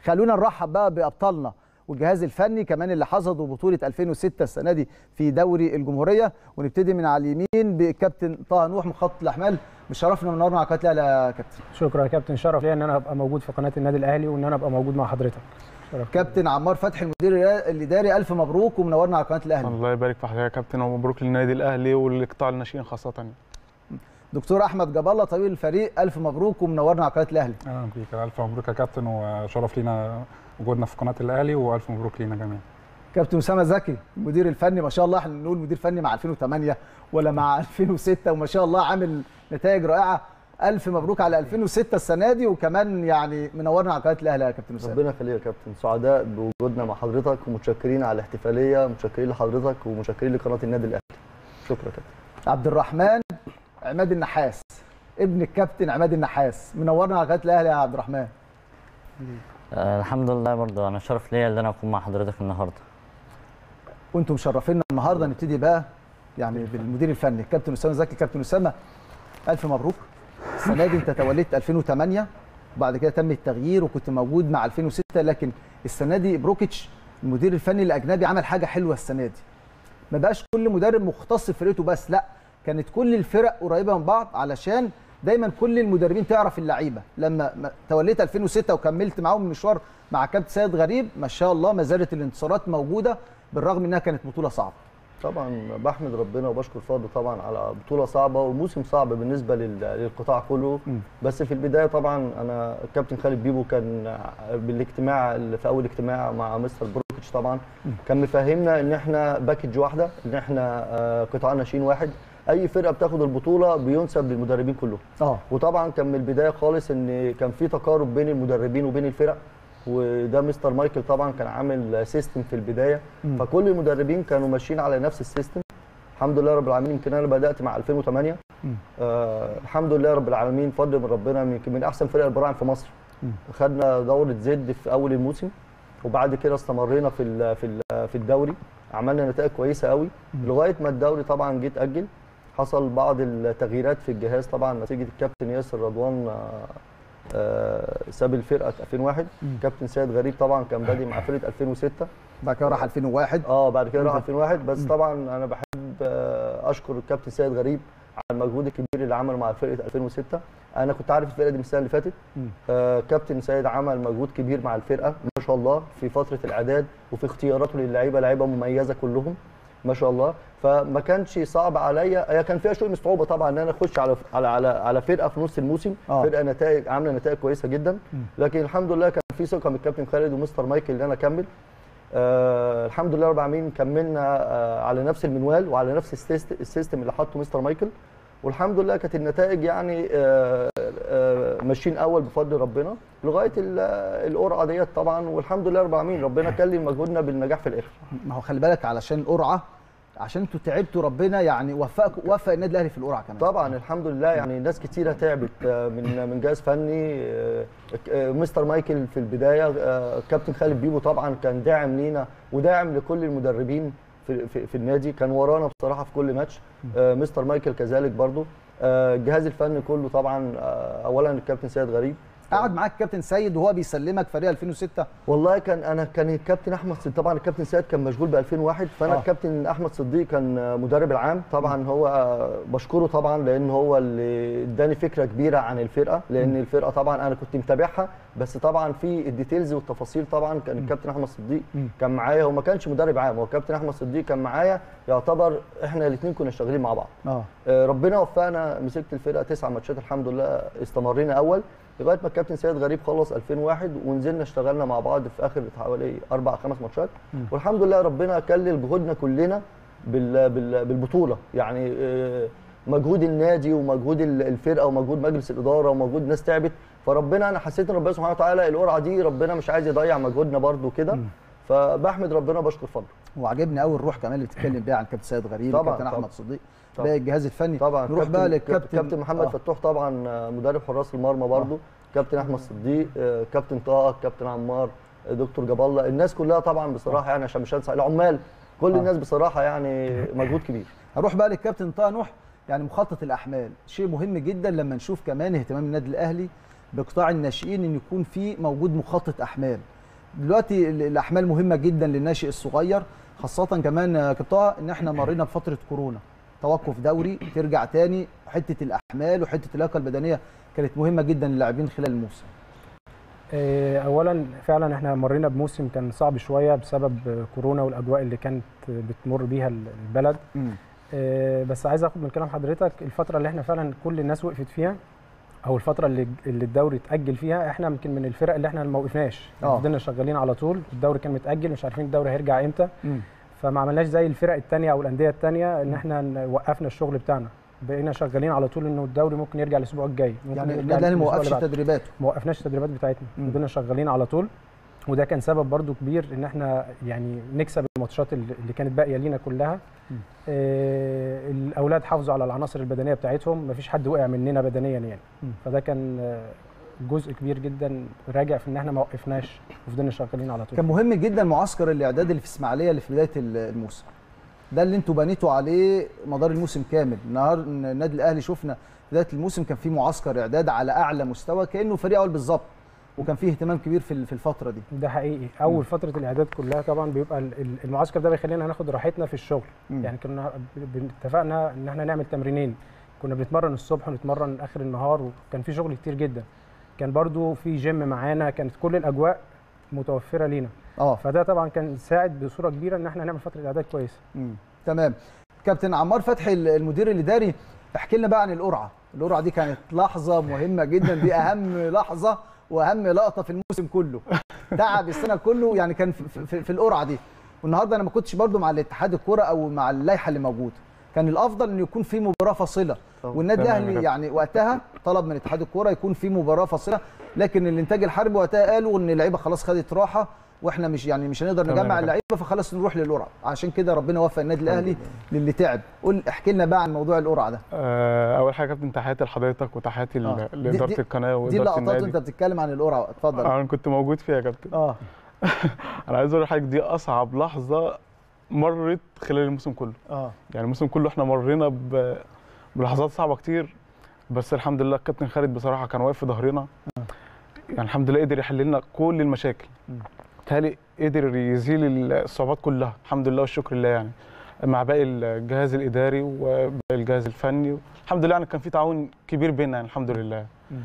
خلونا نرحب بقى بابطالنا والجهاز الفني كمان اللي حصدوا بطوله 2006 السنه دي في دوري الجمهوريه ونبتدي من على اليمين بالكابتن طه نوح مخطط الاحمال بشرفنا منورنا على قناه الاهلي يا كابتن شكرا يا كابتن شرف ليا ان انا ابقى موجود في قناه النادي الاهلي وان انا ابقى موجود مع حضرتك شرف كابتن عمار فتحي المدير الاداري الف مبروك ومنورنا على قناه الاهلي الله يبارك في حضرتك يا كابتن ومبروك للنادي الاهلي والقطاع الناشئين خاصه دكتور احمد جاب الله طبيب الفريق الف مبروك ومنورنا على قناه الاهلي اهلا بيك الف مبروك يا كابتن وشرف لينا وجودنا في قناه الاهلي والف مبروك لينا جميعا كابتن اسامه زكي المدير الفني ما شاء الله احنا نقول مدير فني مع 2008 ولا مع 2006 وما شاء الله عامل نتائج رائعه الف مبروك على 2006 السنه دي وكمان يعني منورنا على قناه الاهلي يا كابتن اسامه ربنا يخليك يا كابتن سعداء بوجودنا مع حضرتك ومتشكرين على الاحتفاليه متشكرين لحضرتك ومتشكرين لقناه النادي الاهلي شكرا يا كابتن عبد الرحمن عماد النحاس ابن الكابتن عماد النحاس منورنا على قناه الاهلي يا عبد الرحمن آه الحمد لله برضو انا شرف ليا ان انا اكون مع حضرتك النهارده وانتم مشرفينا النهارده نبتدي بقى يعني بالمدير الفني الكابتن اسامه زكي كابتن اسامه الف مبروك السنه دي انت توليت 2008 وبعد كده تم التغيير وكنت موجود مع 2006 لكن السنه دي بروكيتش المدير الفني الاجنبي عمل حاجه حلوه السنه دي ما بقاش كل مدرب مختص في فرقته بس لا كانت كل الفرق قريبه من بعض علشان دايما كل المدربين تعرف اللعيبه لما توليت 2006 وكملت معاهم المشوار مع كابتن سيد غريب ما شاء الله ما زالت الانتصارات موجوده بالرغم انها كانت بطوله صعبه طبعا بحمد ربنا وبشكر فضل طبعا على بطوله صعبه وموسم صعب بالنسبه للقطاع كله م. بس في البدايه طبعا انا الكابتن خالد بيبو كان بالاجتماع اللي في اول اجتماع مع مستر بروكيتش طبعا م. كان مفهمنا ان احنا باكج واحده ان احنا قطاع ناشئين واحد اي فرقه بتاخد البطوله بينسب للمدربين كلهم اه وطبعا كان من البدايه خالص ان كان في تقارب بين المدربين وبين الفرق وده مستر مايكل طبعا كان عامل سيستم في البدايه م. فكل المدربين كانوا ماشيين على نفس السيستم الحمد لله رب العالمين يمكن انا بدات مع 2008 آه الحمد لله رب العالمين فضل من ربنا يمكن من احسن فرق البراعم في مصر م. خدنا دوره زد في اول الموسم وبعد كده استمرينا في ال في ال في الدوري عملنا نتائج كويسه قوي لغايه ما الدوري طبعا جه اتاجل حصل بعض التغييرات في الجهاز طبعا نتيجه الكابتن ياسر رضوان آه ساب الفرقه 2001 كابتن سيد غريب طبعا كان بادئ مع فرقه 2006 بعد كده راح 2001 اه بعد كده راح 2001 بس طبعا انا بحب آه اشكر الكابتن سيد غريب على المجهود الكبير اللي عمله مع فرقه 2006 انا كنت عارف الفرقه دي من السنه اللي فاتت آه كابتن سيد عمل مجهود كبير مع الفرقه ما شاء الله في فتره الاعداد وفي اختياراته للعيبه لعيبه مميزه كلهم ما شاء الله فما كانش صعب عليا هي كان فيها شويه من الصعوبه طبعا ان انا اخش على على على, على فرقه في نص الموسم آه. فرقه نتائج عامله نتائج كويسه جدا لكن الحمد لله كان في ثقه من الكابتن خالد ومستر مايكل ان انا اكمل آه الحمد لله رب العالمين كملنا آه على نفس المنوال وعلى نفس السيستم, السيستم اللي حطه مستر مايكل والحمد لله كانت النتائج يعني آه آه ماشيين اول بفضل ربنا لغايه القرعه ديت طبعا والحمد لله رب العالمين ربنا كلم مجهودنا بالنجاح في الاخر ما هو خلي بالك علشان القرعه عشان انتوا تعبتوا ربنا يعني وفقكم وفق النادي الاهلي في القرعه كمان طبعا الحمد لله يعني ناس كتيره تعبت من من جهاز فني مستر مايكل في البدايه كابتن خالد بيبو طبعا كان داعم لينا وداعم لكل المدربين في, في, في النادي كان ورانا بصراحه في كل ماتش مستر مايكل كذلك برضو الجهاز الفني كله طبعا اولا الكابتن سيد غريب قعد معاك الكابتن سيد وهو بيسلمك فريق 2006 والله كان انا كان الكابتن احمد صديق طبعا الكابتن سيد كان مشغول ب 2001 فانا آه. الكابتن احمد صديق كان مدرب العام طبعا هو بشكره طبعا لان هو اللي اداني فكره كبيره عن الفرقه لان م. الفرقه طبعا انا كنت متابعها بس طبعا في الديتيلز والتفاصيل طبعا كان الكابتن احمد صديق م. كان معايا هو ما كانش مدرب عام هو الكابتن احمد صديق كان معايا يعتبر احنا الاثنين كنا شغالين مع بعض اه ربنا وفقنا مسكت الفرقه تسع ماتشات الحمد لله استمرينا اول لغايه ما الكابتن سيد غريب خلص 2001 ونزلنا اشتغلنا مع بعض في اخر حوالي اربع خمس ماتشات والحمد لله ربنا كلل جهودنا كلنا بال بال بالبطوله يعني مجهود النادي ومجهود الفرقه ومجهود مجلس الاداره ومجهود ناس تعبت فربنا انا حسيت ان ربنا سبحانه وتعالى القرعه دي ربنا مش عايز يضيع مجهودنا برده كده فبحمد ربنا بشكر فضله وعجبني قوي الروح كمان اللي بتتكلم بيها عن كابتن سيد غريب طبعا كابتن احمد صديق طبعا. باقي الجهاز الفني طبعا نروح بقى للكابتن كابتن محمد آه. فتوح طبعا مدرب حراس المرمى برضه آه. كابتن احمد صديق كابتن طه كابتن عمار دكتور جاب الله الناس كلها طبعا بصراحه يعني عشان مش هنسى العمال كل الناس بصراحه يعني مجهود كبير هروح بقى للكابتن طه نوح يعني مخطط الاحمال شيء مهم جدا لما نشوف كمان اهتمام النادي الاهلي بقطاع الناشئين ان يكون في موجود مخطط احمال دلوقتي ال- الاحمال مهمه جدا للناشئ الصغير خاصه كمان يا كابتن طه ان احنا مرينا بفتره كورونا توقف دوري ترجع تاني حته الاحمال وحته اللياقه البدنيه كانت مهمه جدا للاعبين خلال الموسم آه، اولا فعلا احنا مرينا بموسم كان صعب شويه بسبب كورونا والاجواء اللي كانت بتمر بيها البلد آه، بس عايز اخد من كلام حضرتك الفتره اللي احنا فعلا كل الناس وقفت فيها او الفتره اللي اللي الدوري اتاجل فيها احنا يمكن من الفرق اللي احنا ما وقفناش آه. فضلنا شغالين على طول الدوري كان متاجل مش عارفين الدوري هيرجع امتى مم. فما عملناش زي الفرق الثانيه او الانديه الثانيه ان احنا ن- وقفنا الشغل بتاعنا بقينا شغالين على طول انه الدوري ممكن يرجع الاسبوع الجاي ممكن يعني يرجع النادي الاهلي ما الأسبوع وقفش اللي بعده. تدريباته ما وقفناش التدريبات بتاعتنا مم. فضلنا شغالين على طول وده كان سبب برضو كبير ان احنا يعني نكسب الماتشات اللي اللي كانت باقيه لينا كلها مم. آه الاولاد حافظوا على العناصر البدنيه بتاعتهم مفيش حد وقع مننا بدنيا يعني مم. فده كان آه، جزء كبير جدا راجع في ان احنا ما وقفناش وفضلنا شغالين على طول كان مهم جدا معسكر الاعداد اللي في اسماعيليه اللي في بدايه ال- الموسم ده اللي انتوا بنيتوا عليه مدار الموسم كامل النهار النادي الاهلي شفنا بدايه الموسم كان في معسكر اعداد على اعلى مستوى كانه فريق اول بالظبط وكان فيه اهتمام كبير في ال- في الفتره دي ده حقيقي اول فتره الاعداد كلها طبعا بيبقى ال- ال- المعسكر ده بيخلينا ناخد راحتنا في الشغل مم. يعني كنا ب- ب- اتفقنا ان احنا نعمل تمرينين كنا بنتمرن الصبح ونتمرن اخر النهار وكان في شغل كتير جدا كان برضو في جيم معانا كانت كل الاجواء متوفره لينا اه فده طبعا كان ساعد بصوره كبيره ان احنا نعمل فتره اعداد كويسه مم. تمام كابتن عمار فتحي ال- المدير الاداري احكي لنا بقى عن القرعه القرعه دي كانت لحظه مهمه جدا دي اهم لحظه واهم لقطه في الموسم كله تعب السنه كله يعني كان في, في, في القرعه دي والنهارده انا ما كنتش برضو مع الاتحاد الكوره او مع اللائحه اللي موجوده كان الافضل ان يكون في مباراه فاصله طبعاً. والنادي تمام يا الاهلي كابتن. يعني وقتها طلب من اتحاد الكوره يكون في مباراه فاصله لكن الانتاج الحربي وقتها قالوا ان اللعيبه خلاص خدت راحه واحنا مش يعني مش هنقدر تمام يا نجمع كابتن. اللعيبه فخلاص نروح للقرعه عشان كده ربنا وفق النادي الاهلي للي تعب قول احكي لنا بقى عن موضوع القرعه ده آه، اول حاجه يا كابتن تحياتي لحضرتك وتحياتي آه. ل- دي- لاداره دي- القناه دي واداره اللقطات النادي وانت بتتكلم عن القرعه اتفضل آه، انا كنت موجود فيها يا كابتن اه انا عايز اقول لحضرتك دي اصعب لحظه مرت خلال الموسم كله اه يعني الموسم كله احنا مرينا ب- بلحظات صعبه كتير بس الحمد لله الكابتن خالد بصراحه كان واقف في ظهرنا يعني الحمد لله قدر يحل لنا كل المشاكل مم. بالتالي قدر يزيل الصعوبات كلها الحمد لله والشكر لله يعني مع باقي الجهاز الاداري وباقي الجهاز الفني الحمد لله يعني كان في تعاون كبير بيننا يعني الحمد لله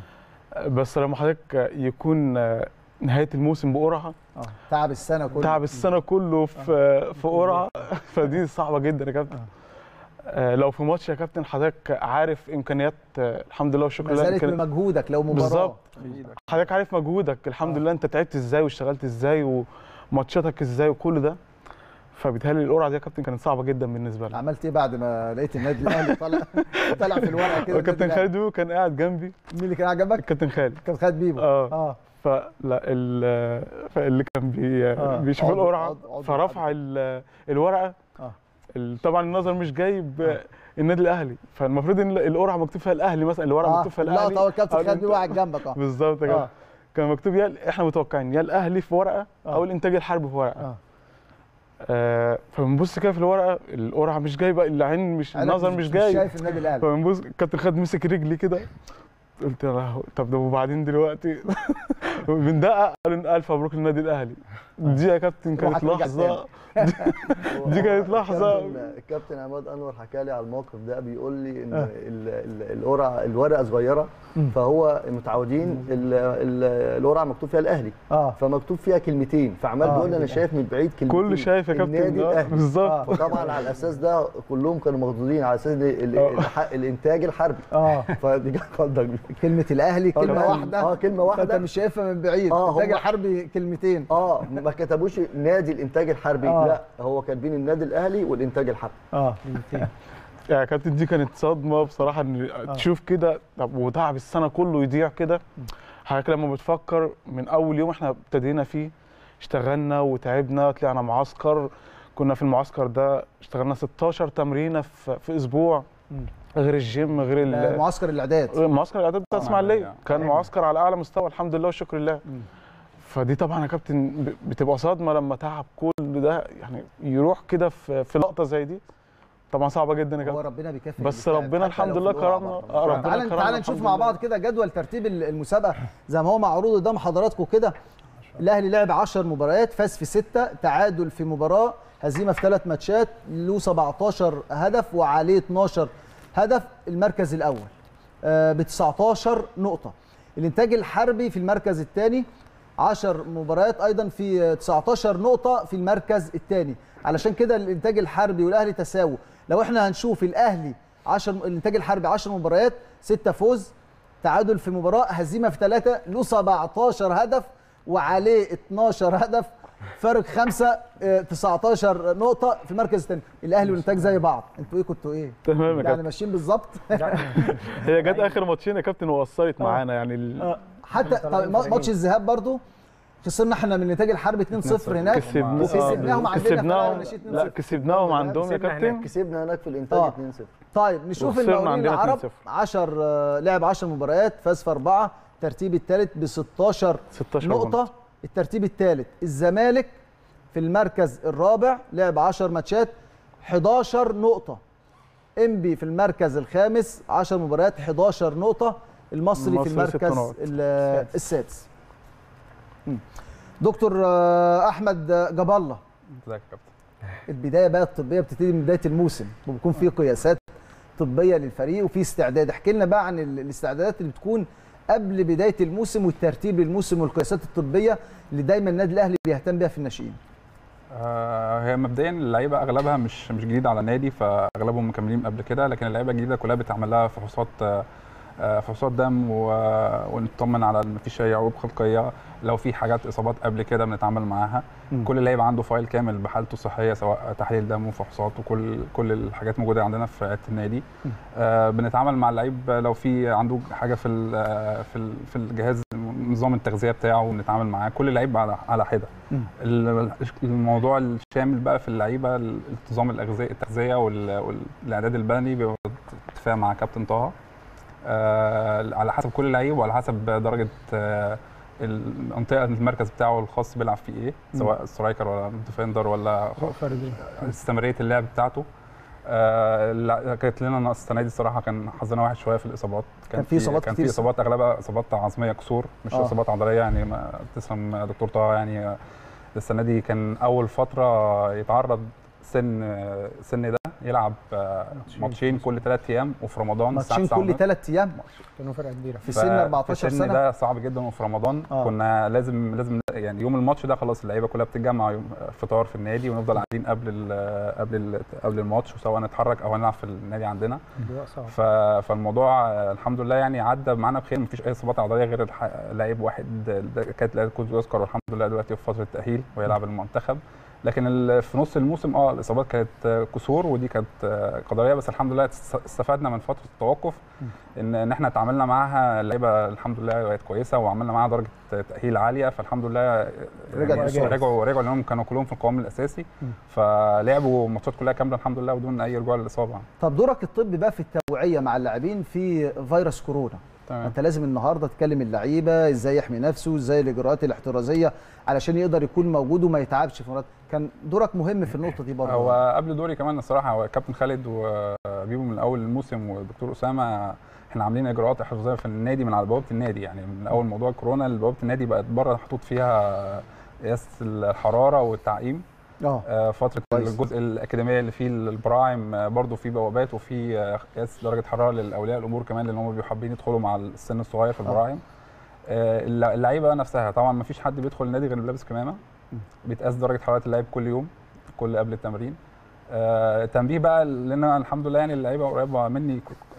بس لما حضرتك يكون نهايه الموسم بقرعه اه تعب السنه كله تعب السنه كله في في قرعه فدي صعبه جدا يا كابتن آه، لو في ماتش يا كابتن حضرتك عارف امكانيات آه، الحمد لله والشكر ما لله زالت إمكانيات- بمجهودك لو مباراه بالظبط حضرتك عارف مجهودك الحمد لله انت تعبت ازاي واشتغلت ازاي وماتشاتك ازاي وكل ده فبالتالي القرعه دي يا كابتن كانت صعبه جدا بالنسبه لي عملت ايه بعد ما لقيت النادي الاهلي طالع طلع في الورقه كده الكابتن النادي خالد بيبو كان قاعد جنبي الأهلي. مين اللي كان عجبك؟ الكابتن خالد كان خالد بيبو اه اه فلا ال فاللي كان بي آه، بيشوف عضو- القرعه عضو- عضو فرفع ال- الورقه آه. ال- طبعا النظر مش جايب النادي الاهلي فالمفروض ان القرعه مكتوب فيها الاهلي مثلا الورقه اه مكتوب فيها لا الاهلي هو الكابتن أو خالد بيبو قاعد جنبك اه بالظبط يا اه كابتن كان مكتوب يا احنا متوقعين يا الاهلي في ورقه آه. او الانتاج الحربي في ورقه اه آه فبنبص كده في الورقه القرعه مش جايبه العين مش أنا النظر مش جاي شايف النادي الاهلي فبنبص الكابتن خالد مسك رجلي كده قلت يا لهوي طب ده وبعدين دلوقتي بندقق قالوا الف مبروك للنادي الاهلي دي يا كابتن روحك كانت رجعت لحظه دي كانت لحظة. الكابتن- الكابتن عماد انور حكى لي على الموقف ده بيقول لي ان آه. ال- ال- القرعه الورقه صغيره مم. فهو متعودين ال- ال- القرعه مكتوب فيها الاهلي اه فمكتوب فيها كلمتين فعمال آه. بيقول لي انا شايف من بعيد كلمتين كله شايف يا النادي كابتن آه، الاهلي بالظبط آه. فطبعا على الاساس ده كلهم كانوا مخضوضين على اساس إن ال- آه. الح- الانتاج الحربي اه فدي كانت خضه كلمه الاهلي كلمه آه، واحده اه كلمه فانت واحده مش شايفها من بعيد آه، الانتاج هم- الحربي كلمتين اه ما كتبوش نادي الانتاج الحربي آه. لا هو كاتبين النادي الاهلي والانتاج الحربي اه كلمتين يا كابتن دي كانت صدمه بصراحه ان تشوف كده طب وتعب السنه كله يضيع كده حضرتك لما بتفكر من اول يوم احنا ابتدينا فيه اشتغلنا وتعبنا طلعنا معسكر كنا في المعسكر ده اشتغلنا 16 تمرينه في, في اسبوع مم. غير الجيم غير ال- معسكر الاعداد معسكر الاعداد بتاع آه، اسماعيليه يعني. كان معسكر على اعلى مستوى الحمد لله والشكر لله مم. فدي طبعا يا كابتن ب- بتبقى صدمه لما تعب كل ده يعني يروح كده في في لقطه زي دي طبعا صعبه جدا يا هو كابتن ربنا بيكافئ بس اللي تعب، ربنا حتى الحمد لو في لله القرعة كرمنا برضه. آه، ربنا تعال كرمنا تعال نشوف الحمد مع لله. بعض كده جدول ترتيب المسابقه زي ما هو معروض قدام حضراتكم كده الاهلي لعب 10 مباريات فاز في 6 تعادل في مباراه هزيمه في ثلاث ماتشات له 17 هدف وعليه 12 هدف المركز الاول ب 19 نقطه الانتاج الحربي في المركز الثاني 10 مباريات ايضا في 19 نقطه في المركز الثاني علشان كده الانتاج الحربي والاهلي تساووا لو احنا هنشوف الاهلي 10 الانتاج الحربي 10 مباريات 6 فوز تعادل في مباراه هزيمه في ثلاثه له 17 هدف وعليه 12 هدف فارق خمسة 19 نقطة في المركز الثاني، الأهلي والإنتاج زي بعض، أنتوا إيه كنتوا إيه؟ تمام يا يعني كابتن ماشيين بالظبط هي جت اخر ماتشين يا كابتن وأثرت معانا يعني ال- حتى طيب ماتش الذهاب برضو خسرنا احنا من الانتاج الحربي 2-0 هناك كسبنا وكسبناهم عندنا في كسبناهم الأهلي ماشي 2-0. لا كسبناهم عندهم يا كسبنا هناك. كابتن كسبنا هناك في الانتاج آه. 2-0 طيب نشوف وخسرنا المقاولين عندنا العرب 2-0. 10 لعب 10 مباريات فاز في أربعة الترتيب الثالث ب 16 16 نقطة الترتيب الثالث الزمالك في المركز الرابع لعب 10 ماتشات 11 نقطة انبي في المركز الخامس 10 مباريات 11 نقطة المصري في المصري ست المركز نقط. ال- السادس مم. دكتور آه، احمد جاب الله ازيك يا كابتن البدايه بقى الطبيه بتبتدي من بدايه الموسم وبيكون في قياسات طبيه للفريق وفي استعداد احكي لنا بقى عن ال- الاستعدادات اللي بتكون قبل بدايه الموسم والترتيب للموسم والقياسات الطبيه اللي دايما النادي الاهلي بيهتم بيها في الناشئين آه، هي مبدئيا اللعيبه اغلبها مش مش جديده على النادي فاغلبهم مكملين قبل كده لكن اللعيبه الجديده كلها بتعمل لها فحوصات آه، آه، فحوصات دم و- ونطمن على ان مفيش اي عيوب خلقيه لو في حاجات اصابات قبل كده بنتعامل معاها مم. كل لعيب عنده فايل كامل بحالته الصحيه سواء تحليل دم وفحوصات وكل كل الحاجات موجوده عندنا في عياده النادي آه بنتعامل مع اللعيب لو في عنده حاجه في ال- آه، في ال- في الجهاز نظام التغذيه بتاعه ونتعامل معاه كل لعيب على على حده مم. ال- الموضوع الشامل بقى في اللعيبه الانتظام الأغذية- التغذيه وال- والاعداد البدني بيبقى اتفاق مع كابتن طه آه على حسب كل لعيب وعلى حسب درجه آه المنطقه المركز بتاعه الخاص بيلعب فيه ايه سواء سترايكر ولا ديفندر ولا فردي استمراريه اللعب بتاعته آه لا، كانت لنا السنه دي الصراحه كان حظنا وحش شويه في الاصابات كان في إصابات كان كتير في اصابات اغلبها اصابات عظميه كسور مش آه. اصابات عضليه يعني ما تسلم يا دكتور طه يعني آه، السنه دي كان اول فتره يتعرض سن آه، سن ده يلعب آه، ماتشين كل ثلاث ايام وفي رمضان الساعة ماتشين 9 كل ونص. ثلاث ايام كانوا فرقه كبيره في سن 14 في السن سنه ده صعب جدا وفي رمضان آه. آه. كنا لازم لازم يعني يوم الماتش ده خلاص اللعيبه كلها بتتجمع يوم فطار في النادي ونفضل قاعدين قبل ال قبل ال قبل الماتش وسواء نتحرك او نلعب في النادي عندنا اجواء صعبه ف... فالموضوع آه، الحمد لله يعني عدى معانا بخير مفيش اي اصابات عضليه غير الح... لعيب واحد ده كانت لعيب كوز يذكر والحمد لله دلوقتي في فتره تاهيل ويلعب المنتخب لكن ال... في نص الموسم اه الاصابات كانت آه، كسور ودي كانت آه، قدريه بس الحمد لله است- استفدنا من فتره التوقف ان ان احنا اتعاملنا معاها اللعيبه الحمد لله بقت كويسه وعملنا معاها درجه تاهيل عاليه فالحمد لله آه، رجع يعني بسرعة. رجعوا رجعوا لانهم كانوا كلهم في القوام الاساسي فلعبوا الماتشات كلها كامله الحمد لله بدون اي رجوع للاصابه طب دورك الطبي بقى في التوعيه مع اللاعبين في فيروس كورونا تمام انت لازم النهارده تكلم اللعيبه ازاي يحمي نفسه ازاي الاجراءات الاحترازيه علشان يقدر يكون موجود وما يتعبش في مرات كان دورك مهم في النقطه دي برضه هو قبل دوري كمان الصراحه هو كابتن خالد وبيبو من اول الموسم والدكتور اسامه احنا عاملين اجراءات احترازيه في النادي من على بوابه النادي يعني من اول موضوع الكورونا بوابه النادي بقت بره محطوط فيها قياس الحراره والتعقيم اه آه، فتره كويس. الجزء الاكاديميه اللي فيه البراعم آه، برضو في بوابات وفي آه، قياس درجه حراره للاولياء الامور كمان لان هم بيبقوا حابين يدخلوا مع السن الصغير في البراعم آه، الل- اللعيبه نفسها طبعا ما فيش حد بيدخل النادي غير لابس كمامه بيتقاس درجه حراره اللعيب كل يوم كل قبل التمرين آه تنبيه بقى لان أنا الحمد لله يعني اللعيبه قريبه مني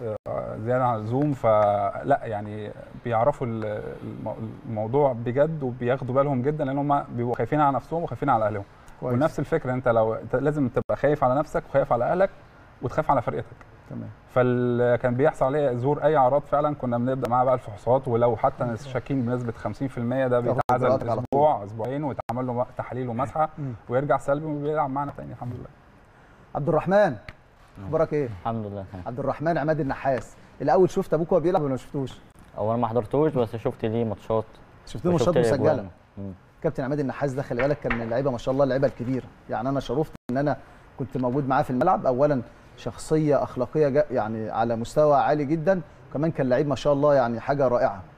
آه زياده عن اللزوم فلا يعني بيعرفوا ال- الم- الموضوع بجد وبياخدوا بالهم جدا لان هم بيبقوا خايفين على نفسهم وخايفين على اهلهم كويس ونفس الفكره انت لو انت لازم تبقى خايف على نفسك وخايف على اهلك وتخاف على فرقتك تمام فكان بيحصل عليه ظهور اي اعراض فعلا كنا بنبدا معاه بقى الفحوصات ولو حتى شاكين بنسبه 50% ده تاخد بيتعزل إجراءاتك على اسبوع اسبوعين ويتعمل له تحاليل ومسحه مم. ويرجع سلبي وبيلعب معانا تاني الحمد لله عبد الرحمن اخبارك ايه الحمد لله تمام عبد الرحمن عماد النحاس الاول شفت ابوك وهو بيلعب ولا ما شفتوش هو انا ما حضرتوش بس شفت ليه ماتشات شفت له وشفت ماتشات ليه مسجله أجوان. مم. كابتن عماد النحاس ده خلي بالك كان من اللعيبه ما شاء الله اللعيبه الكبيره يعني انا شرفت ان انا كنت موجود معاه في الملعب اولا شخصيه اخلاقيه جا يعني على مستوى عالي جدا وكمان كان لعيب ما شاء الله يعني حاجه رائعه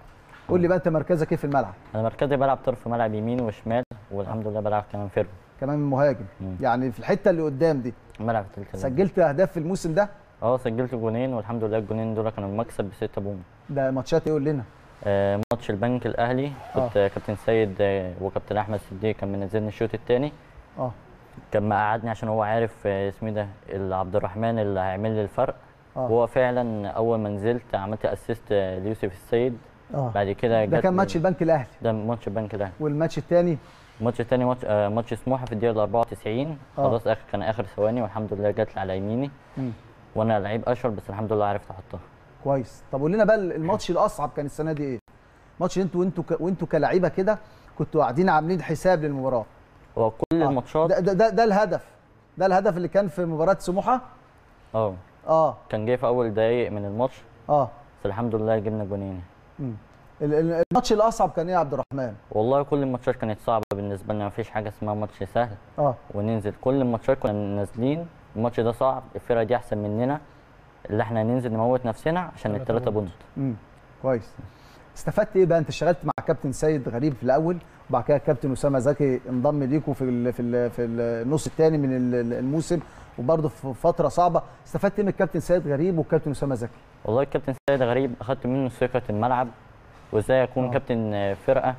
قول لي بقى انت مركزك ايه في الملعب انا مركزي بلعب طرف ملعب يمين وشمال والحمد لله بلعب كمان فيرو كمان مهاجم مم. يعني في الحته اللي قدام دي بلعب في التلاتة. سجلت اهداف في الموسم ده اه سجلت جونين والحمد لله الجونين دول كانوا المكسب بستة بوم ده ماتشات ايه قول لنا آه ماتش البنك الاهلي كنت آه. كابتن سيد آه وكابتن احمد صديق كان منزلني الشوط الثاني اه كان مقعدني عشان هو عارف آه اسمه ده ال- عبد الرحمن اللي هيعمل لي الفرق اه وهو فعلا اول ما نزلت عملت اسيست آه، ليوسف السيد اه بعد كده ده جت كان لي- ماتش البنك الاهلي ده ماتش البنك الاهلي والماتش الثاني الماتش الثاني ماتش آه ماتش سموحه في الدقيقه 94 آه. خلاص اخر كان اخر ثواني والحمد لله جت لي على يميني مم. وانا لعيب اشهر بس الحمد لله عرفت احطها كويس طب قول لنا بقى الماتش الاصعب كان السنه دي ايه ماتش انتوا وانتوا ك... وانتوا كلاعيبه كده كنتوا قاعدين عاملين حساب للمباراه هو كل آه. الماتشات ده, ده, ده, ده الهدف ده الهدف اللي كان في مباراه سموحه اه اه كان جاي في اول دقايق من الماتش اه بس الحمد لله جبنا جونين مم. ال- ال- الماتش الاصعب كان ايه يا عبد الرحمن والله كل الماتشات كانت صعبه بالنسبه لنا مفيش حاجه اسمها ماتش سهل اه وننزل كل الماتشات كنا نازلين الماتش ده صعب الفرقه دي احسن مننا اللي احنا ننزل نموت نفسنا عشان تلاتة الثلاثه بونت. بونت امم كويس استفدت ايه بقى انت اشتغلت مع كابتن سيد غريب في الاول وبعد كده كابتن اسامه زكي انضم ليكوا في ال في ال في النص الثاني من ال- الموسم وبرضه في فتره صعبه استفدت ايه من الكابتن سيد غريب والكابتن اسامه زكي والله الكابتن سيد غريب اخدت منه ثقه الملعب وازاي اكون آه. كابتن فرقه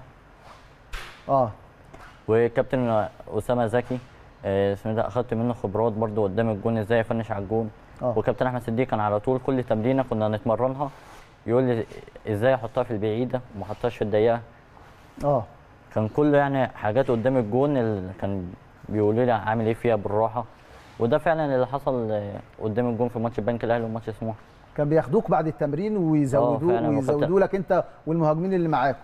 اه وكابتن اسامه زكي آه، اسمه ده اخدت منه خبرات برضو قدام الجون ازاي افنش على الجون اه وكابتن احمد صديق كان على طول كل تمرينه كنا نتمرنها يقول لي ازاي احطها في البعيده وما احطهاش في الضيقه اه كان كله يعني حاجات قدام الجون اللي كان بيقولوا لي اعمل ايه فيها بالراحه وده فعلا اللي حصل آه، قدام الجون في ماتش البنك الاهلي وماتش سموحه كان بياخدوك بعد التمرين ويزودوك فعلا، وكابتن- ويزودوا لك انت والمهاجمين اللي معاكم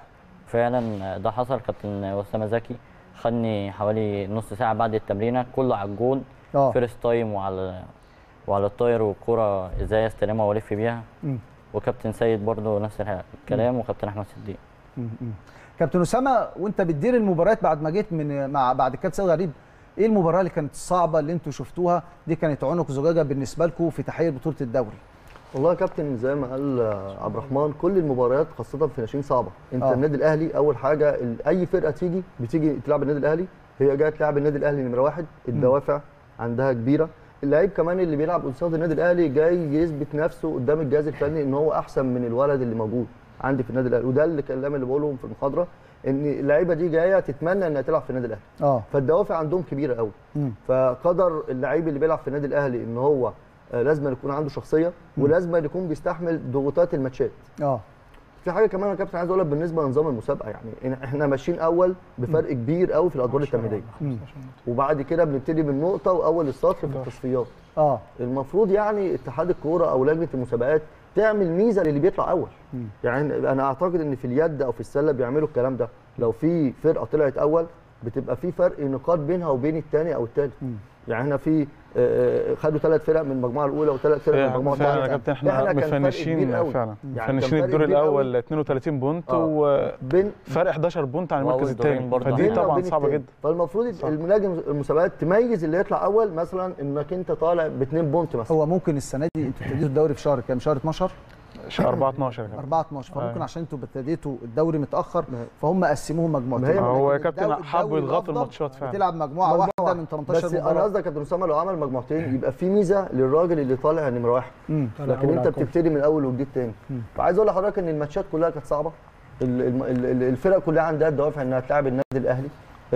فعلا ده حصل كابتن اسامه زكي خدني حوالي نص ساعه بعد التمرينه كله على الجون اه فيرست تايم وعلى وعلى الطاير والكرة ازاي استلمها والف بيها مم. وكابتن سيد برضه نفس الكلام وكابتن احمد صديق مم. مم. كابتن اسامه وانت بتدير المباريات بعد ما جيت من مع بعد الكابتن سيد غريب ايه المباراه اللي كانت الصعبه اللي انتوا شفتوها دي كانت عنق زجاجه بالنسبه لكم في تحقيق بطوله الدوري والله يا كابتن زي ما قال آه، عبد الرحمن كل المباريات خاصه في ناشئين صعبه انت آه. النادي الاهلي اول حاجه ال- اي فرقه تيجي بتيجي تلعب النادي الاهلي هي جايه تلعب النادي الاهلي نمره واحد الدوافع عندها كبيره اللعيب كمان اللي بيلعب قصاد النادي الاهلي جاي يثبت نفسه قدام الجهاز الفني ان هو احسن من الولد اللي موجود عندي في النادي الاهلي وده اللي الكلام اللي بقوله في المحاضره ان اللعيبه دي جايه تتمنى انها تلعب في النادي الاهلي اه فالدوافع عندهم كبيره قوي مم. فقدر اللعيب اللي بيلعب في النادي الاهلي ان هو آه، لازم يكون عنده شخصيه ولازم يكون بيستحمل ضغوطات الماتشات اه في حاجه كمان يا كابتن عايز اقول لك بالنسبه لنظام المسابقه يعني إن- احنا ماشيين اول بفرق كبير قوي في الادوار التمهيديه مم. وبعد كده بنبتدي من نقطه واول السطر في التصفيات اه المفروض يعني اتحاد الكوره او لجنه المسابقات تعمل ميزه للي بيطلع اول مم. يعني انا اعتقد ان في اليد او في السله بيعملوا الكلام ده لو في فرقه طلعت اول بتبقى في فرق نقاط بينها وبين الثاني او الثالث مم. يعني احنا في آه، خدوا ثلاث فرق من المجموعه الاولى وثلاث فرق من فعلا المجموعه فعلا يا الثانيه كابتن احنا كان فرق كبير مفنشين قوي. فعلا يعني كان مفنشين فرق الدور كبير قوي. الاول 32 بونت آه. وفرق بين 11 بونت عن وأول المركز دورين الثاني برضه فدي بيننا طبعا وبين صعبه التاني. جدا فالمفروض صح. الملاجم المسابقات تميز اللي يطلع اول مثلا انك انت طالع باثنين بونت مثلا هو ممكن السنه دي انتوا ابتديتوا الدوري في شهر كام شهر 12 شهر 4 12 يا كابتن 4 12 فممكن أيوة. عشان انتوا ابتديتوا الدوري متاخر ما هي- فهم قسموهم مجموعتين ما هي- هو يا لكن كابتن الدوري- حبوا الدوري يضغطوا الأفضل الماتشات فعلا بتلعب مجموعه مجموعة. واحده من 18 بس انا مباراه قصدي يا كابتن اسامه لو عمل مجموعتين يبقى في ميزه للراجل اللي طالع نمره واحد مم. طالع لكن أول انت على الكل. بتبتدي من اول وجديد تاني فعايز اقول لحضرتك ان الماتشات كلها كانت صعبه ال- الم- ال- ال- الفرق كلها عندها الدوافع انها تلعب النادي الاهلي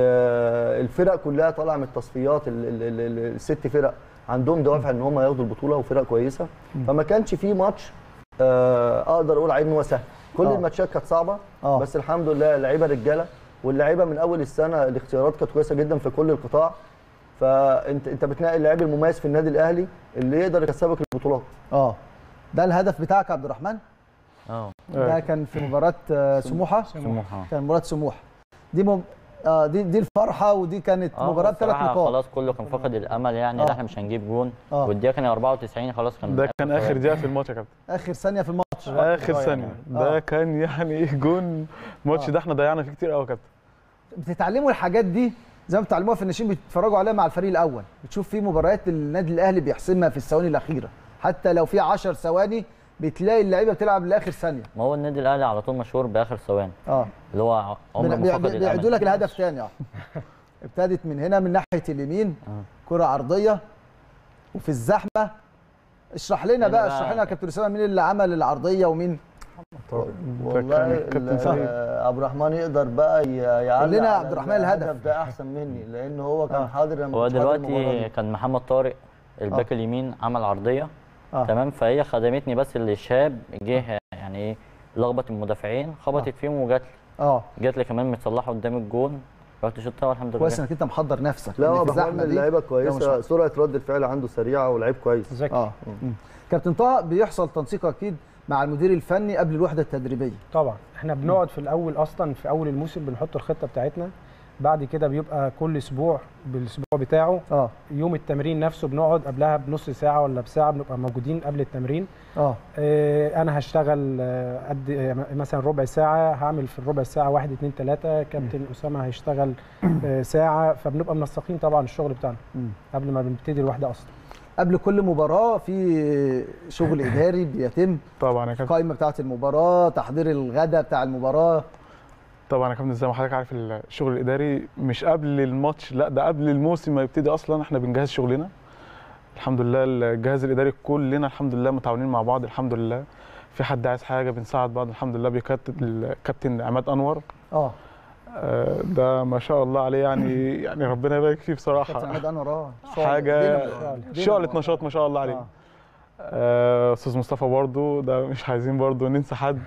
آه، الفرق كلها طالعه من التصفيات ال- ال- ال- ال- الست فرق عندهم دوافع ان هم ياخدوا البطوله وفرق كويسه فما كانش في ماتش آه، اقدر اقول عليه ان هو سهل كل آه. الماتشات كانت صعبه آه. بس الحمد لله اللعيبه رجاله واللعيبه من اول السنه الاختيارات كانت كويسه جدا في كل القطاع فانت انت بتنقي اللاعب المميز في النادي الاهلي اللي يقدر يكسبك البطولات اه ده الهدف بتاعك يا عبد الرحمن اه ده كان في مباراه آه، سموحه سموحه كان مباراه سموحه دي مب... آه دي دي الفرحه ودي كانت اه مباراه بثلاث بصراحة نقاط خلاص كله كان فقد الامل يعني آه. ان احنا مش هنجيب جون آه. والدقيقه كان 94 خلاص كان ده كان اخر دقيقه في الماتش يا كابتن اخر ثانيه في الماتش اخر ضايع ثانيه يعني. ده آه. كان يعني ايه جون الماتش آه. ده احنا ضيعنا فيه كتير قوي يا كابتن بتتعلموا الحاجات دي زي ما بتتعلموها في الناشئين بتتفرجوا عليها مع الفريق الاول بتشوف في مباريات النادي الاهلي بيحسمها في الثواني الاخيره حتى لو في 10 ثواني بتلاقي اللعيبه بتلعب لاخر ثانيه ما هو النادي الاهلي على طول مشهور باخر ثواني اه اللي هو عمر بي- ما فقد بي- بيعيدوا لك الامل الهدف تاني اه ابتدت من هنا من ناحيه اليمين آه. كره عرضيه وفي الزحمه اشرح لنا هنا بقى بقى- اشرح لنا يا كابتن اسامه مين اللي عمل العرضيه ومين والله كان كابتن ال- سعيد. عبد الرحمن يقدر بقى ي- يعلق قول لنا يا على عبد الرحمن الهدف. ده احسن مني لان هو كان آه. حاضر لما هو كنت حاضر المباراة دلوقتي دي. كان محمد طارق الباك اليمين عمل عرضيه آه. تمام فهي خدمتني بس اللي شاب جه يعني ايه لخبط المدافعين خبطت فيهم وجات لي اه جات لي كمان متصلحه قدام الجون رحت شطها والحمد لله كويس انك انت محضر نفسك لا إن هو في عبد الرحمن الزحمه من دي اللعيبه مش كويسه عارف. سرعه رد الفعل عنده سريعه ولعيب كويس ذكي اه مم. كابتن طه بيحصل تنسيق اكيد مع المدير الفني قبل الوحده التدريبيه طبعا احنا بنقعد في الاول اصلا في اول الموسم بنحط الخطه بتاعتنا بعد كده بيبقى كل اسبوع بالاسبوع بتاعه اه يوم التمرين نفسه بنقعد قبلها بنص ساعه ولا بساعه بنبقى موجودين قبل التمرين اه آه، انا هشتغل آه، قد آه، مثلا ربع ساعه هعمل في الربع ساعه واحد اتنين تلاته كابتن اسامه هيشتغل آه، ساعه فبنبقى منسقين طبعا الشغل بتاعنا مم. قبل ما بنبتدي الواحده اصلا قبل كل مباراه في شغل اداري بيتم طبعا يا كابتن القائمه بتاعه المباراه تحضير الغداء بتاع المباراه طبعا يا كابتن زي ما حضرتك عارف الشغل الاداري مش قبل الماتش لا ده قبل الموسم ما يبتدي اصلا احنا بنجهز شغلنا الحمد لله الجهاز الاداري كلنا الحمد لله متعاونين مع بعض الحمد لله في حد عايز حاجه بنساعد بعض الحمد لله بيكابتن الكابتن عماد انور اه آه، ده ما شاء الله عليه يعني يعني ربنا يبارك فيه كابتن بصراحه عماد انور اه حاجه دينامو. شعله نشاط ما شاء الله عليه آه. آه، استاذ مصطفى برضو ده مش عايزين برضو ننسى حد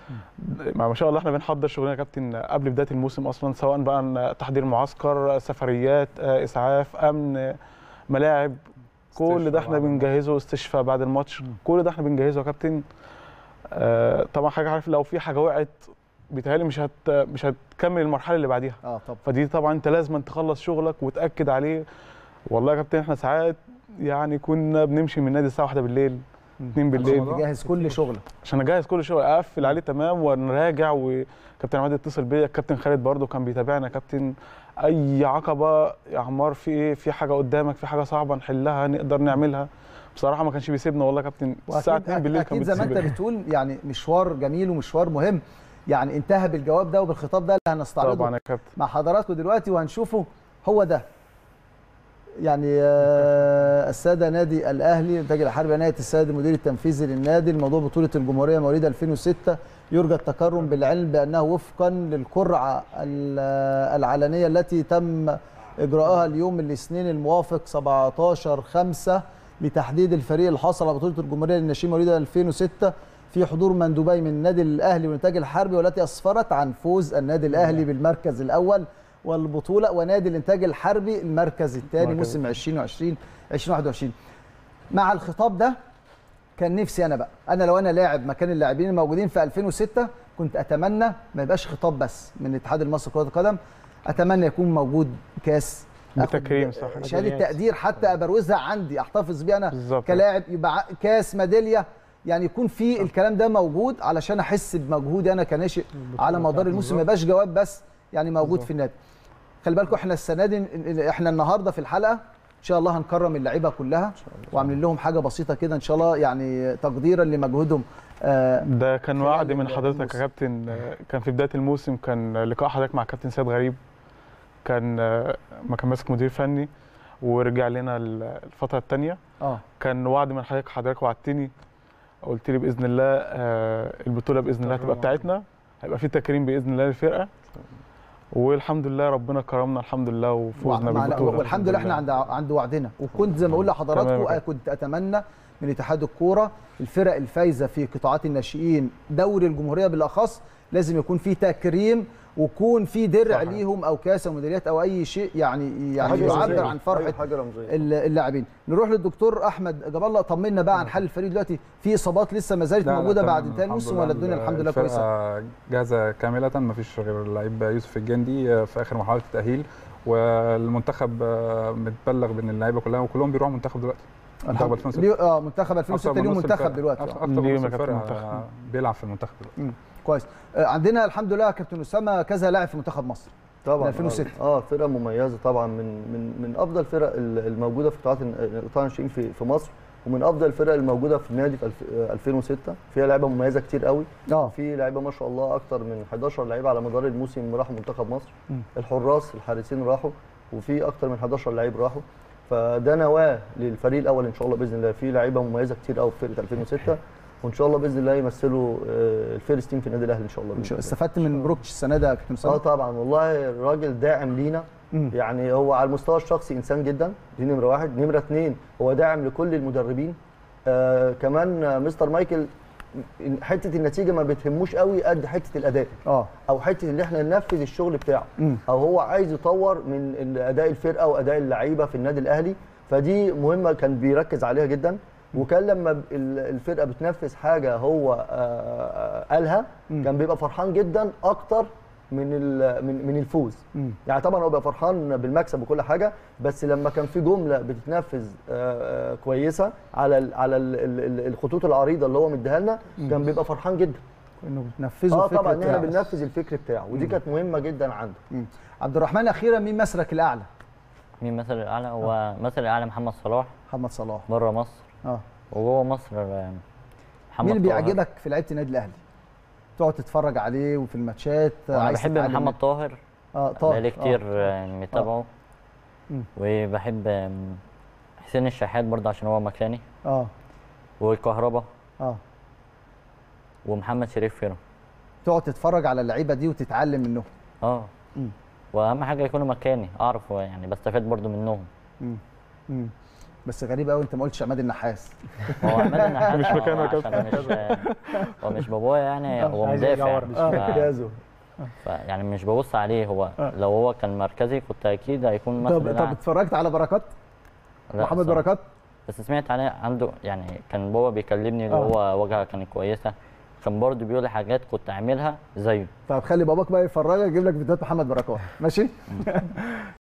ما ما شاء الله احنا بنحضر شغلنا يا كابتن قبل بدايه الموسم اصلا سواء بقى تحضير معسكر سفريات آه، اسعاف امن ملاعب كل استشفاء ده احنا بعد الماتش. بنجهزه استشفاء بعد الماتش كل ده احنا بنجهزه يا كابتن آه، طبعا حاجه عارف لو في حاجه وقعت بيتهيألي مش هت مش هتكمل المرحله اللي بعديها اه طب فدي طبعا انت لازم تخلص شغلك وتاكد عليه والله يا كابتن احنا ساعات يعني كنا بنمشي من النادي الساعه 1 بالليل 2 بالليل رمضان. تجهز كل شغلك عشان اجهز كل شغل اقفل عليه تمام ونراجع وكابتن عماد اتصل بيا الكابتن خالد برضو كان بيتابعنا كابتن اي عقبه يا عمار في ايه في حاجه قدامك في حاجه صعبه نحلها نقدر نعملها بصراحه ما كانش بيسيبنا والله يا كابتن الساعه 2 بالليل كان اكيد زي ما انت بيتصل بتقول يعني مشوار جميل ومشوار مهم يعني انتهى بالجواب ده وبالخطاب ده اللي هنستعرضه طبعا يا كابتن مع حضراتكم دلوقتي وهنشوفه هو ده يعني آه، الساده نادي الاهلي انتاج الحربي عنايه السيد المدير التنفيذي للنادي الموضوع بطوله الجمهوريه مواليد 2006 يرجى التكرم بالعلم بانه وفقا للقرعه ال- العلنيه التي تم اجراءها اليوم الاثنين الموافق 17 5 لتحديد الفريق اللي حصل على بطوله الجمهوريه للناشئين مواليد 2006 في حضور مندوبي من النادي الاهلي والانتاج الحربي والتي اسفرت عن فوز النادي الاهلي بالمركز الاول والبطوله ونادي الانتاج الحربي المركز الثاني المركز موسم 2020 2021 مع الخطاب ده كان نفسي انا بقى انا لو انا لاعب مكان اللاعبين الموجودين في 2006 كنت اتمنى ما يبقاش خطاب بس من الاتحاد المصري لكره القدم اتمنى يكون موجود كاس آخد بتكريم صح شهاده ميداليات. تقدير حتى ابروزها عندي احتفظ بيها انا بالظبط. كلاعب يبقى ع- كاس ميداليه يعني يكون في الكلام ده موجود علشان احس بمجهودي انا كناشئ على مدار الموسم ما يبقاش جواب بس يعني موجود في النادي خلي بالكم احنا السنه دي احنا النهارده في الحلقه ان شاء الله هنكرم اللعيبه كلها وعاملين لهم حاجه بسيطه كده ان شاء الله يعني تقديرا لمجهودهم آه ده كان خلال وعد من ال- حضرتك الموسم. يا كابتن آه، كان في بدايه الموسم كان لقاء حضرتك مع كابتن سيد غريب كان آه، ما كان ماسك مدير فني ورجع لنا ال- الفتره الثانيه اه كان وعد من حضرتك حضرتك وعدتني قلت لي باذن الله آه، البطوله باذن الله هتبقى بتاعتنا هيبقى في تكريم باذن الله للفرقه والحمد لله ربنا كرمنا الحمد لله وفوزنا ومع- بالبطوله والحمد لله احنا عند عند وعدنا وكنت زي ما اقول تمام لحضراتكم يا كنت اتمنى من اتحاد الكوره الفرق الفايزه في قطاعات الناشئين دوري الجمهوريه بالاخص لازم يكون في تكريم ويكون في درع صح. ليهم او كاس او ميداليات او اي شيء يعني يعني حاجة يعبر رمزية. عن فرحه حاجه رمزيه ال- اللاعبين نروح للدكتور احمد جاب الله طمنا بقى عن حال الفريق دلوقتي في اصابات لسه ما زالت لا، لا، موجوده تمام، بعد انتهاء الحمد الموسم لله ولا الدنيا الحمد لله الفرقة كويسه جاهزه كامله ما فيش غير اللعيب يوسف الجندي في اخر مرحله التاهيل والمنتخب متبلغ بين اللعيبه كلها وكلهم بيروحوا منتخب دلوقتي منتخب 2006 ليه- اه منتخب 2006 أكتر من اليوم نص منتخب الفرقة. دلوقتي آه. اكتر ليه من نص ما كابتن الفرقه منتخب؟ بيلعب في المنتخب دلوقتي كويس آه، عندنا الحمد لله يا كابتن اسامه كذا لاعب في منتخب مصر طبعا 2006. اه آه، فرقه مميزه طبعا من من من افضل الفرق ال- الموجوده في قطاعات الن- قطاع الناشئين في في مصر ومن افضل الفرق الموجوده في النادي في الف- آه، 2006 فيها لعيبه مميزه كتير قوي اه في لعيبه ما شاء الله اكتر من 11 لعيبه على مدار الموسم راحوا منتخب مصر مم. الحراس الحارسين راحوا وفي اكتر من 11 لعيب راحوا فده نواه للفريق الاول ان شاء الله باذن الله في لعيبه مميزه كتير قوي في فرقه 2006 وان شاء الله باذن الله يمثلوا آه، الفيرست تيم في النادي الاهلي ان شاء الله إن بإذن شاء- الله. استفدت من بروكتش السنه ده يا كابتن اه اسامه طبعا والله الراجل داعم لينا مم. يعني هو على المستوى الشخصي انسان جدا دي نمره واحد نمره اثنين هو داعم لكل المدربين آه كمان آه، مستر مايكل حته النتيجه ما بتهموش قوي قد حته الاداء اه او حته ان احنا ننفذ الشغل بتاعه مم. او هو عايز يطور من اداء الفرقه واداء اللعيبه في النادي الاهلي فدي مهمه كان بيركز عليها جدا وكان لما ب- ال- الفرقه بتنفذ حاجه هو آه، آه، قالها مم. كان بيبقى فرحان جدا اكتر من ال- من من الفوز مم. يعني طبعا هو بيبقى فرحان بالمكسب وكل حاجه بس لما كان في جمله بتتنفذ آه، آه، كويسه على ال على ال ال الخطوط العريضه اللي هو مديها لنا كان بيبقى فرحان جدا انه بتنفذوا اه الفكرة طبعا ان احنا بتاعته. بننفذ الفكر بتاعه ودي كانت مهمه جدا عنده مم. عبد الرحمن اخيرا مين مسرك الاعلى مين مثل الاعلى هو مثل الاعلى محمد صلاح محمد صلاح بره مصر اه وجوه مصر آه، محمد مين اللي طاهر. بيعجبك في لعيبه النادي الاهلي تقعد تتفرج عليه وفي الماتشات انا عايز بحب تتعلم محمد منه. طاهر اه طاهر بقالي كتير آه. آه، متابعه مم. وبحب آم، حسين الشحات برضه عشان هو مكاني اه والكهربا اه ومحمد شريف فيرو تقعد تتفرج على اللعيبه دي وتتعلم منهم اه مم. واهم حاجه يكونوا مكاني اعرف يعني بستفاد برضه منهم مم. مم. بس غريب قوي انت ما قلتش عماد النحاس هو عماد النحاس مش آه، مكانه يا عشان مش هو مش بابايا يعني هو عايز مدافع يرجع ورا. ف- امتيازه ف- يعني مش ببص عليه هو لو هو كان مركزي كنت اكيد هيكون مثلا طب طب اتفرجت على بركات محمد بركات بس سمعت عليه عنده يعني كان بابا بيكلمني اللي آه. هو وجهه كانت كويسه كان برضه بيقول لي حاجات كنت اعملها زيه طب خلي باباك بقى يفرجك يجيب لك فيديوهات محمد بركات ماشي